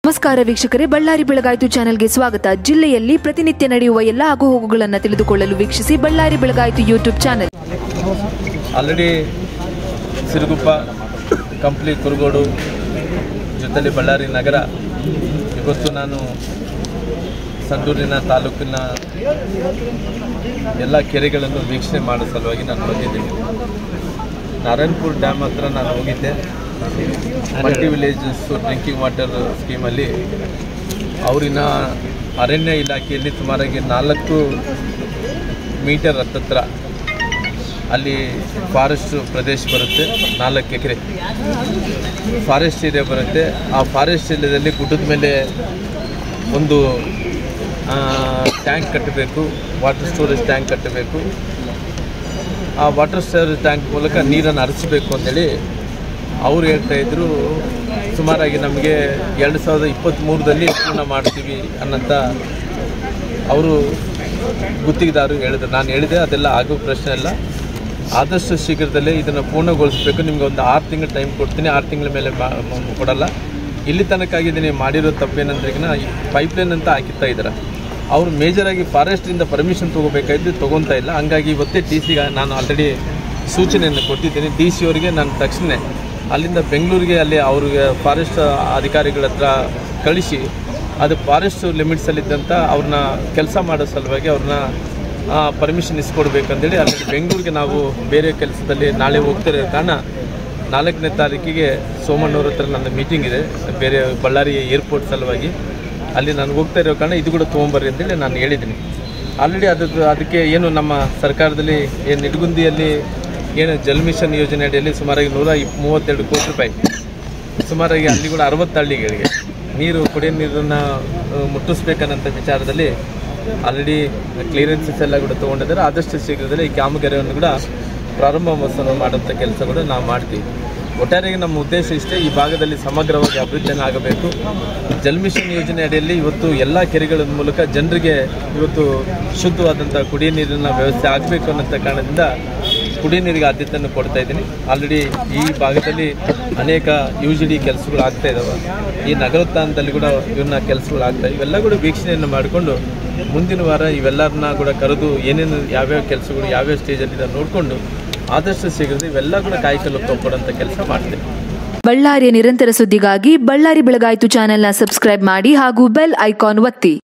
ನಮಸ್ಕಾರ ವೀಕ್ಷಕರೇ ಬಳ್ಳಾರಿ ಬೆಳಗಾಯಿತು ಚಾನೆಲ್ಗೆ ಸ್ವಾಗತ ಜಿಲ್ಲೆಯಲ್ಲಿ ಪ್ರತಿನಿತ್ಯ ನಡೆಯುವ ಎಲ್ಲ ಆಗುಹೋಗುಗಳನ್ನು ತಿಳಿದುಕೊಳ್ಳಲು ವೀಕ್ಷಿಸಿ ಬಳ್ಳಾರಿ ಬೆಳಗಾಯಿತು YouTube channel already Siruguppa Kampli Kurugodu ಜೊತೆಲಿ ಬಳ್ಳಾರಿ ನಗರ ಇವತ್ತು ನಾನು ಸಂಡೂರಿನ ತಾಲೂಕಿನ ಎಲ್ಲ ಕೆರೆಗಳನ್ನು ವೀಕ್ಷಣೆ ಮಾಡೋ ಸಲುವಾಗಿ ನಾನು ಬಂದಿದ್ದೀನಿ ನಾರಾಯಣಪುರ ಡ್ಯಾಮ್ ಹತ್ರ ನಾನು ಹೋಗಿದ್ದೆ ಮಲ್ಟಿ ವಿಲೇಜಸ್ ಡ್ರಿಂಕಿಂಗ್ ವಾಟರ್ ಸ್ಕೀಮಲ್ಲಿ ಅವರಿನ ಅರಣ್ಯ ಇಲಾಖೆಯಲ್ಲಿ ಸುಮಾರಾಗಿ ನಾಲ್ಕು ಮೀಟರ್ ಹತ್ತತ್ರ ಅಲ್ಲಿ ಫಾರೆಸ್ಟ್ ಪ್ರದೇಶ ಬರುತ್ತೆ ನಾಲ್ಕು ಎಕರೆ ಫಾರೆಸ್ಟ್ ಏರಿಯಾ ಬರುತ್ತೆ ಆ ಫಾರೆಸ್ಟ್ ಏರಿಯಾದಲ್ಲಿ ಗುಡ್ಡದ ಮೇಲೆ ಒಂದು ಟ್ಯಾಂಕ್ ಕಟ್ಟಬೇಕು ವಾಟರ್ ಸ್ಟೋರೇಜ್ ಟ್ಯಾಂಕ್ ಕಟ್ಟಬೇಕು ಆ ವಾಟರ್ ಸ್ಟೋರೇಜ್ ಟ್ಯಾಂಕ್ ಮೂಲಕ ನೀರನ್ನು ಹರಿಸಬೇಕು ಅಂತೇಳಿ ಅವ್ರು ಹೇಳ್ತಾ ಇದ್ರು ಸುಮಾರಾಗಿ ನಮಗೆ ಎರಡು ಸಾವಿರದ ಇಪ್ಪತ್ತ್ಮೂರರಲ್ಲಿ ಪೂರ್ಣ ಮಾಡ್ತೀವಿ ಅನ್ನೋಂಥ ಅವರು ಗುತ್ತಿಗೆದಾರರು ಹೇಳಿದ್ರು ನಾನು ಹೇಳಿದೆ ಅದೆಲ್ಲ ಆಗೋ ಪ್ರಶ್ನೆ ಇಲ್ಲ ಆದಷ್ಟು ಶೀಘ್ರದಲ್ಲೇ ಇದನ್ನು ಪೂರ್ಣಗೊಳಿಸಬೇಕು ನಿಮ್ಗೆ ಒಂದು ಆರು ತಿಂಗಳು ಟೈಮ್ ಕೊಡ್ತೀನಿ ಆರು ತಿಂಗಳ ಮೇಲೆ ಮಾ- ಮ- ಕೊಡಲ್ಲ ಇಲ್ಲಿ ತನಕ ಇದನ್ನೇ ಮಾಡಿರೋ ತಪ್ಪೇನಂದ್ರೆಗಿನ ಪೈಪ್ಲೈನ್ ಅಂತ ಹಾಕಿತ್ತಾ ಇದ್ದಾರೆ ಅವರು ಮೇಜರಾಗಿ ಫಾರೆಸ್ಟಿಂದ ಪರ್ಮಿಷನ್ ತೊಗೋಬೇಕಾಯ್ತು ತೊಗೊತಾ ಇಲ್ಲ ಹಂಗಾಗಿ ಇವತ್ತೇ ಡಿ ಸಿಗೆ ನಾನು ಆಲ್ರೆಡಿ ಸೂಚನೆಯನ್ನು ಕೊಟ್ಟಿದ್ದೀನಿ ಡಿ ಸಿ ಅವರಿಗೆ ನಾನು ತಕ್ಷಣ ಅಲ್ಲಿಂದ ಬೆಂಗಳೂರಿಗೆ ಅಲ್ಲಿ ಅವ್ರಿಗೆ ಫಾರೆಸ್ಟ್ ಅಧಿಕಾರಿಗಳ ಹತ್ರ ಕಳಿಸಿ ಅದು ಫಾರೆಸ್ಟ್ ಲಿಮಿಟ್ಸಲ್ಲಿದ್ದಂಥ ಅವ್ರನ್ನ ಕೆಲಸ ಮಾಡೋ ಸಲುವಾಗಿ ಅವ್ರನ್ನ ಪರ್ಮಿಷನ್ ಇಸ್ಕೊಡ್ಬೇಕಂತೇಳಿ ಅಲ್ಲಿ ಬೆಂಗಳೂರಿಗೆ ನಾವು ಬೇರೆ ಕೆಲಸದಲ್ಲಿ ನಾಳೆ ಹೋಗ್ತಿರೋ ಕಾರಣ ನಾಲ್ಕನೇ ತಾರೀಕಿಗೆ ಸೋಮಣ್ಣವ್ರ ಹತ್ರ ನನ್ನ ಮೀಟಿಂಗ್ ಇದೆ ಬೇರೆ ಬಳ್ಳಾರಿ ಏರ್ಪೋರ್ಟ್ ಸಲುವಾಗಿ ಅಲ್ಲಿ ನಾನು ಹೋಗ್ತಾ ಇರೋ ಕಾರಣ ಇದು ಕೂಡ ತೊಗೊಂಬರ್ರಿ ಅಂತೇಳಿ ನಾನು ಹೇಳಿದ್ದೀನಿ ಆಲ್ರೆಡಿ ಅದಕ್ಕೆ ಅದಕ್ಕೆ ಏನು ನಮ್ಮ ಸರ್ಕಾರದಲ್ಲಿ ಏನು ನಿಡಗುಂದಿಯಲ್ಲಿ ಏನು ಜಲ್ ಮಿಷನ್ ಯೋಜನೆ ಅಡಿಯಲ್ಲಿ ಸುಮಾರಾಗಿ ನೂರ ಇಪ್ ಮೂವತ್ತೆರಡು ಕೋಟಿ ರೂಪಾಯಿ ಸುಮಾರಾಗಿ ಅಲ್ಲಿ ಕೂಡ ಅರವತ್ತು ಹಳ್ಳಿಗಳಿಗೆ ನೀರು ಕುಡಿಯೋ ನೀರನ್ನು ಮುಟ್ಟಿಸ್ಬೇಕನ್ನಂಥ ವಿಚಾರದಲ್ಲಿ ಆಲ್ರೆಡಿ ಕ್ಲಿಯರೆನ್ಸಸ್ ಎಲ್ಲ ಕೂಡ ತೊಗೊಂಡಿದ್ದಾರೆ ಆದಷ್ಟು ಶೀಘ್ರದಲ್ಲೇ ಈ ಕಾಮಗಾರಿಯನ್ನು ಕೂಡ ಪ್ರಾರಂಭೋತ್ಸವ ಮಾಡುವಂಥ ಕೆಲಸ ಕೂಡ ನಾವು ಮಾಡ್ತೀವಿ ಒಟ್ಟಾರೆಯಾಗಿ ನಮ್ಮ ಉದ್ದೇಶ ಇಷ್ಟೇ ಈ ಭಾಗದಲ್ಲಿ ಸಮಗ್ರವಾಗಿ ಅಭಿವೃದ್ಧಿಯನ್ನು ಆಗಬೇಕು ಜಲ್ ಮಿಷನ್ ಯೋಜನೆ ಅಡಿಯಲ್ಲಿ ಇವತ್ತು ಎಲ್ಲ ಕೆರೆಗಳ ಮೂಲಕ ಜನರಿಗೆ ಇವತ್ತು ಶುದ್ಧವಾದಂಥ ಕುಡಿಯ ನೀರಿನ ವ್ಯವಸ್ಥೆ ಆಗಬೇಕು ಅನ್ನೋಂಥ ಕಾರಣದಿಂದ ಕುಡಿಯ ನೀರಿಗೆ ಆದ್ಯತೆಯನ್ನು ಕೊಡ್ತಾ ಇದ್ದೀನಿ ಆಲ್ರೆಡಿ ಈ ಭಾಗದಲ್ಲಿ ಅನೇಕ ಯು ಜಿ ಡಿ ಕೆಲಸಗಳು ಆಗ್ತಾ ಇದ್ದಾವೆ ಈ ನಗರೋತ್ಥಾನದಲ್ಲಿ ಕೂಡ ಇವನ್ನ ಕೆಲಸಗಳು ಆಗ್ತಾ ಇವೆಲ್ಲ ಕೂಡ ವೀಕ್ಷಣೆಯನ್ನು ಮಾಡಿಕೊಂಡು ಮುಂದಿನ ವಾರ ಇವೆಲ್ಲರನ್ನ ಕೂಡ ಕರೆದು ಏನೇನು ಯಾವ್ಯಾವ ಕೆಲಸಗಳು ಯಾವ್ಯಾವ ಸ್ಟೇಜಲ್ಲಿ ನೋಡಿಕೊಂಡು ಆದಷ್ಟು ಶೀಘ್ರ ಇವೆಲ್ಲ ಕೂಡ ಕಾಯ್ಕಲು ಕೊಡುವಂಥ ಕೆಲಸ ಮಾಡ್ತೇವೆ ಬಳ್ಳಾರಿಯ ನಿರಂತರ ಸುದ್ದಿಗಾಗಿ ಬಳ್ಳಾರಿ ಬೆಳಗಾಯಿತು ಚಾನೆಲ್ನ ಸಬ್ಸ್ಕ್ರೈಬ್ ಮಾಡಿ ಹಾಗೂ ಬೆಲ್ ಐಕಾನ್ ಒತ್ತಿ